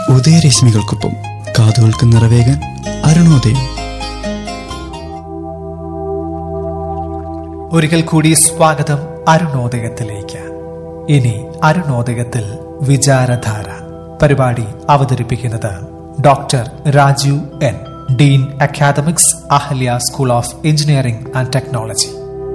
ഉദയരശ്മികൾക്കൊപ്പം കാതുകൾക്ക് നിറവേകാൻ അരുണോദയം ഒരിക്കൽ കൂടി സ്വാഗതം അരുണോദയത്തിലേക്ക് ഇനി അരുണോദയത്തിൽ വിചാരധാര പരിപാടി അവതരിപ്പിക്കുന്നത് doctor Rajeev N dean academics Ahalia school of engineering and technology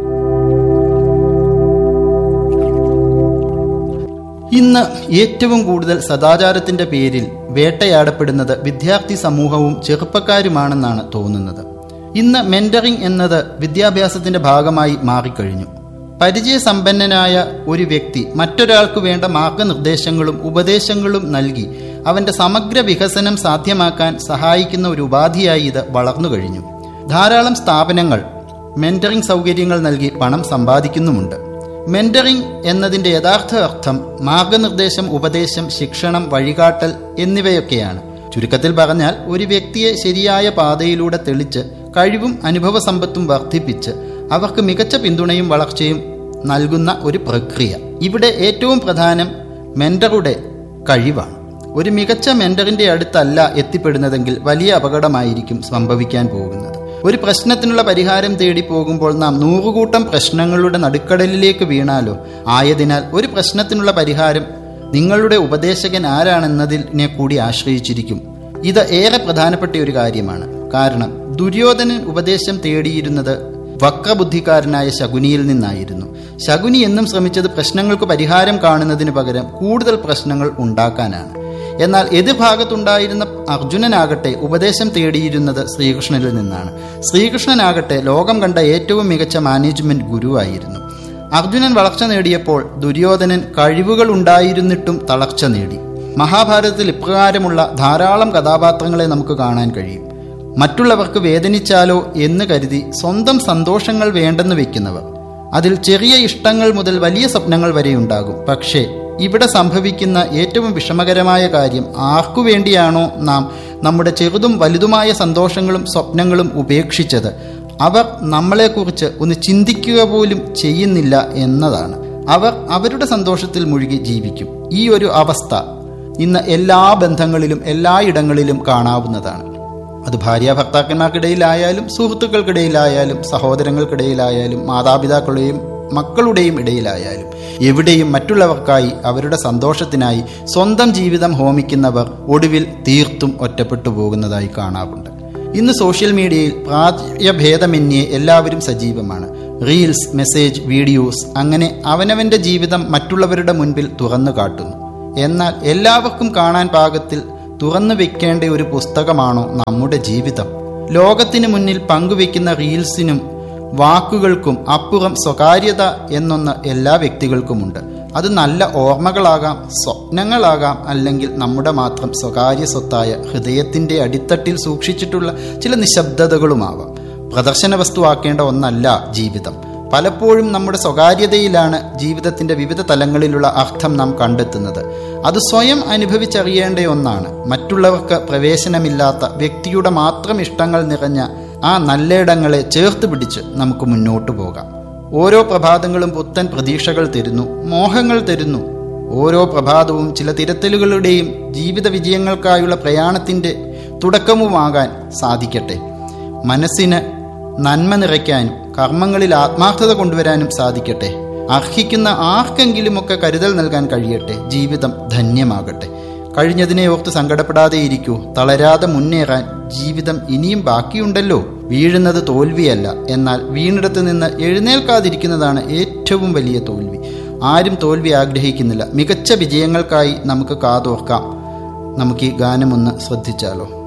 ഇന്ന് ഏറ്റവും കൂടുതൽ സദാചാരത്തിന്റെ പേരിൽ വേട്ടയാടപ്പെടുന്നത് വിദ്യാർത്ഥി സമൂഹവും ചെറുപ്പക്കാരുമാണെന്നാണ് തോന്നുന്നത് ഇന്ന് മെന്ററിംഗ് എന്നത് വിദ്യാഭ്യാസത്തിന്റെ ഭാഗമായി മാറിക്കഴിഞ്ഞു പരിചയസമ്പന്നനായ ഒരു വ്യക്തി മറ്റൊരാൾക്ക് വേണ്ട മാർഗനിർദ്ദേശങ്ങളും ഉപദേശങ്ങളും നൽകി അവന്റെ സമഗ്ര വികസനം സാധ്യമാക്കാൻ സഹായിക്കുന്ന ഒരു ഉപാധിയായി ഇത് വളർന്നു കഴിഞ്ഞു ധാരാളം സ്ഥാപനങ്ങൾ മെന്ററിംഗ് സൗകര്യങ്ങൾ നൽകി പണം സമ്പാദിക്കുന്നുമുണ്ട് മെന്ററിംഗ് എന്നതിന്റെ യഥാർത്ഥ അർത്ഥം മാർഗനിർദ്ദേശം ഉപദേശം ശിക്ഷണം വഴികാട്ടൽ എന്നിവയൊക്കെയാണ് ചുരുക്കത്തിൽ പറഞ്ഞാൽ ഒരു വ്യക്തിയെ ശരിയായ പാതയിലൂടെ തെളിച്ച് കഴിവും അനുഭവ സമ്പത്തും വർദ്ധിപ്പിച്ച് അവർക്ക് മികച്ച പിന്തുണയും വളർച്ചയും നൽകുന്ന ഒരു പ്രക്രിയ ഇവിടെ ഏറ്റവും പ്രധാനം മെന്ററുടെ കഴിവാണ് ഒരു മികച്ച മെന്ററിന്റെ അടുത്തല്ല എത്തിപ്പെടുന്നതെങ്കിൽ വലിയ അപകടമായിരിക്കും സംഭവിക്കാൻ പോകുന്നത് ഒരു പ്രശ്നത്തിനുള്ള പരിഹാരം തേടി പോകുമ്പോൾ നാം നൂറുകൂട്ടം പ്രശ്നങ്ങളുടെ നടുക്കടലിലേക്ക് വീണാലോ ആയതിനാൽ ഒരു പ്രശ്നത്തിനുള്ള പരിഹാരം നിങ്ങളുടെ ഉപദേശകൻ ആരാണെന്നതിനെ കൂടി ആശ്രയിച്ചിരിക്കും ഇത് ഏറെ പ്രധാനപ്പെട്ട ഒരു കാര്യമാണ് കാരണം ദുര്യോധനൻ ഉപദേശം തേടിയിരുന്നത് വക്രബുദ്ധിക്കാരനായ ശകുനിയിൽ നിന്നായിരുന്നു ശകുനി എന്നും ശ്രമിച്ചത് പ്രശ്നങ്ങൾക്ക് പരിഹാരം കാണുന്നതിന് പകരം കൂടുതൽ പ്രശ്നങ്ങൾ ഉണ്ടാക്കാനാണ് എന്നാൽ എതിർഭാഗത്തുണ്ടായിരുന്ന അർജുനനാകട്ടെ ഉപദേശം തേടിയിരുന്നത് ശ്രീകൃഷ്ണനിൽ നിന്നാണ് ശ്രീകൃഷ്ണനാകട്ടെ ലോകം കണ്ട ഏറ്റവും മികച്ച മാനേജ്മെന്റ് ഗുരുവായിരുന്നു അർജുനൻ വളർച്ച നേടിയപ്പോൾ ദുര്യോധനൻ കഴിവുകൾ ഉണ്ടായിരുന്നിട്ടും തളർച്ച നേടി മഹാഭാരതത്തിൽ ഇപ്രകാരമുള്ള ധാരാളം കഥാപാത്രങ്ങളെ നമുക്ക് കാണാൻ കഴിയും മറ്റുള്ളവർക്ക് വേദനിച്ചാലോ എന്ന് കരുതി സ്വന്തം സന്തോഷങ്ങൾ വേണ്ടെന്ന് വെക്കുന്നവർ അതിൽ ചെറിയ ഇഷ്ടങ്ങൾ മുതൽ വലിയ സ്വപ്നങ്ങൾ വരെ ഉണ്ടാകും പക്ഷേ ഇവിടെ സംഭവിക്കുന്ന ഏറ്റവും വിഷമകരമായ കാര്യം ആർക്കു വേണ്ടിയാണോ നാം നമ്മുടെ ചെറുതും വലുതുമായ സന്തോഷങ്ങളും സ്വപ്നങ്ങളും ഉപേക്ഷിച്ചത് അവർ നമ്മളെക്കുറിച്ച് ഒന്ന് ചിന്തിക്കുക പോലും ചെയ്യുന്നില്ല എന്നതാണ് അവർ അവരുടെ സന്തോഷത്തിൽ മുഴുകി ജീവിക്കും ഈ ഒരു അവസ്ഥ ഇന്ന് എല്ലാ ബന്ധങ്ങളിലും എല്ലായിടങ്ങളിലും കാണാവുന്നതാണ് അത് ഭാര്യ ഭർത്താക്കന്മാർക്കിടയിലായാലും സുഹൃത്തുക്കൾക്കിടയിലായാലും സഹോദരങ്ങൾക്കിടയിലായാലും മാതാപിതാക്കളുടെയും മക്കളുടെയും ഇടയിലായാലും എവിടെയും മറ്റുള്ളവർക്കായി അവരുടെ സന്തോഷത്തിനായി സ്വന്തം ജീവിതം ഹോമിക്കുന്നവർ ഒടുവിൽ തീർത്തും ഒറ്റപ്പെട്ടു പോകുന്നതായി കാണാറുണ്ട് ഇന്ന് സോഷ്യൽ മീഡിയയിൽ പ്രായഭേദമന്യേ എല്ലാവരും സജീവമാണ് റീൽസ് മെസ്സേജ് വീഡിയോസ് അങ്ങനെ അവനവന്റെ ജീവിതം മറ്റുള്ളവരുടെ മുൻപിൽ തുറന്നു കാട്ടുന്നു എന്നാൽ എല്ലാവർക്കും കാണാൻ പാകത്തിൽ തുറന്നു വെക്കേണ്ട ഒരു പുസ്തകമാണോ നമ്മുടെ ജീവിതം ലോകത്തിന് മുന്നിൽ പങ്കുവെക്കുന്ന റീൽസിനും വാക്കുകൾക്കും അപ്പുറം സ്വകാര്യത എന്നൊന്ന് എല്ലാ വ്യക്തികൾക്കുമുണ്ട് അത് നല്ല ഓർമ്മകളാകാം സ്വപ്നങ്ങളാകാം അല്ലെങ്കിൽ നമ്മുടെ മാത്രം സ്വകാര്യ സ്വത്തായ ഹൃദയത്തിന്റെ അടിത്തട്ടിൽ സൂക്ഷിച്ചിട്ടുള്ള ചില നിശബ്ദതകളുമാവാം പ്രദർശന വസ്തുവാക്കേണ്ട ഒന്നല്ല ജീവിതം പലപ്പോഴും നമ്മുടെ സ്വകാര്യതയിലാണ് ജീവിതത്തിന്റെ വിവിധ തലങ്ങളിലുള്ള അർത്ഥം നാം കണ്ടെത്തുന്നത് അത് സ്വയം അനുഭവിച്ചറിയേണ്ട ഒന്നാണ് മറ്റുള്ളവർക്ക് പ്രവേശനമില്ലാത്ത വ്യക്തിയുടെ മാത്രം ഇഷ്ടങ്ങൾ നിറഞ്ഞ ആ നല്ലയിടങ്ങളെ ചേർത്ത് പിടിച്ച് നമുക്ക് മുന്നോട്ടു പോകാം ഓരോ പ്രഭാതങ്ങളും പുത്തൻ പ്രതീക്ഷകൾ തരുന്നു മോഹങ്ങൾ തരുന്നു ഓരോ പ്രഭാതവും ചില തിരത്തലുകളുടെയും ജീവിത വിജയങ്ങൾക്കായുള്ള പ്രയാണത്തിന്റെ തുടക്കവുമാകാൻ സാധിക്കട്ടെ മനസ്സിന് നന്മ നിറയ്ക്കാനും കർമ്മങ്ങളിൽ ആത്മാർത്ഥത കൊണ്ടുവരാനും സാധിക്കട്ടെ അർഹിക്കുന്ന ആർക്കെങ്കിലുമൊക്കെ കരുതൽ നൽകാൻ കഴിയട്ടെ ജീവിതം ധന്യമാകട്ടെ കഴിഞ്ഞതിനെ ഓർത്ത് സങ്കടപ്പെടാതെ ഇരിക്കൂ തളരാതെ മുന്നേറാൻ ജീവിതം ഇനിയും ബാക്കിയുണ്ടല്ലോ വീഴുന്നത് തോൽവിയല്ല എന്നാൽ വീണിടത്ത് നിന്ന് എഴുന്നേൽക്കാതിരിക്കുന്നതാണ് ഏറ്റവും വലിയ തോൽവി ആരും തോൽവി ആഗ്രഹിക്കുന്നില്ല മികച്ച വിജയങ്ങൾക്കായി നമുക്ക് കാതോർക്കാം നമുക്ക് ഈ ഗാനം ഒന്ന് ശ്രദ്ധിച്ചാലോ